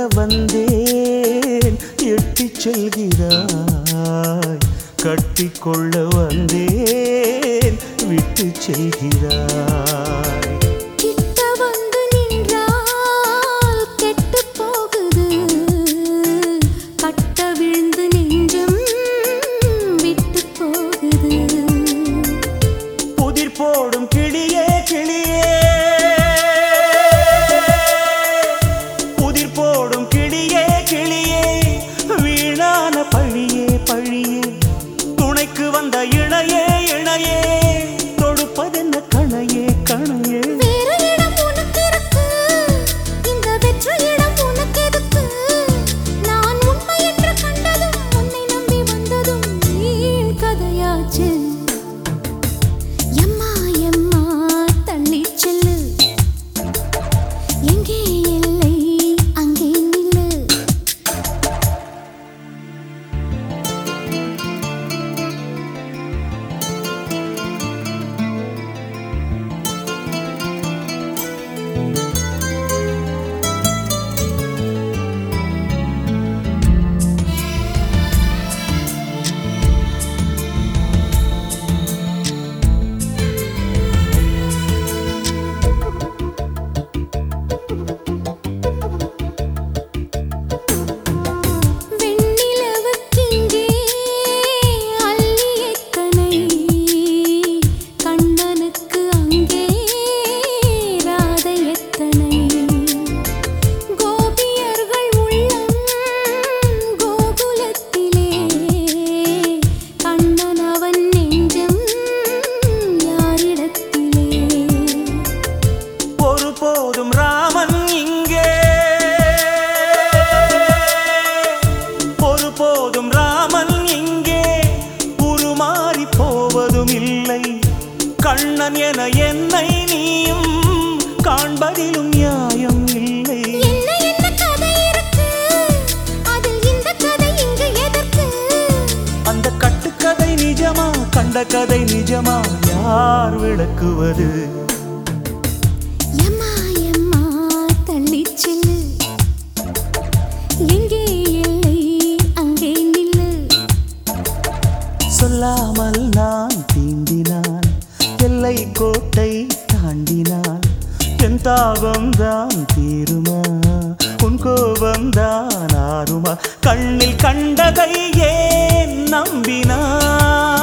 வந்தேன் எட்டிச் செல்கிறாய் கட்டிக்கொள்ள வந்தேன் விட்டு செல்கிறாய் கிட்ட வந்து நின்றால் கெட்டுப் போகுது கட்ட விழுந்து நெஞ்சம் விட்டுப் போகுது புதிர் போடும் கிளியே கிளியே புதிர் போடும் கிளியே கிளியே வீணான பழியே பழியே துணைக்கு வந்த இணையே இணையே தொடுப்பதென்ன கணையே கணையே வேறு இடம் உனக்கு இருக்கு இந்த வெற்று இடம் உனக்கு எதுக்கு நான் உண்மை என்று கண்டதும் உன்னை நம்பி வந்ததும் வீண் கதையாச்சு எம்மா எம்மா தள்ளிச் செல்லு எங்கே எல்லை அங்கே நில்லு வெண்ணிலவுக்கிங்கே அள்ளி எத்தனை கண்ணனுக்கு அங்கே ராதை எத்தனை கோபியர்கள் உள்ளம் கோகுலத்திலே கண்ணன் அவன் நெஞ்சம் யாரிடத்திலே ஒரு போதும் ராமன் இங்கே ஒரு போதும் ராமன் இங்கே உருமாறி போவதும் இல்லை கண்ணன் என என்னை நீயும் காண்பதிலும் நியாயம் இல்லை என்ன என்ன கதை இருக்கு அதில் இந்த கதை இங்கு எதற்கு அந்த கட்டுக்கதை நிஜமா கண்ட கதை நிஜமா யார் விளக்குவது எம்மா எம்மா தள்ளிச் செல்லு எங்கே எல்லை அங்கே நில்லு சொல்லாமல் நான் தீண்டினான் எல்லை கோட்டை தாண்டினான் என் தாபம் தான் தீருமா உன் கோபம் தான் ஆறுமா கண்ணில் கண்டதை ஏன் நம்பினான்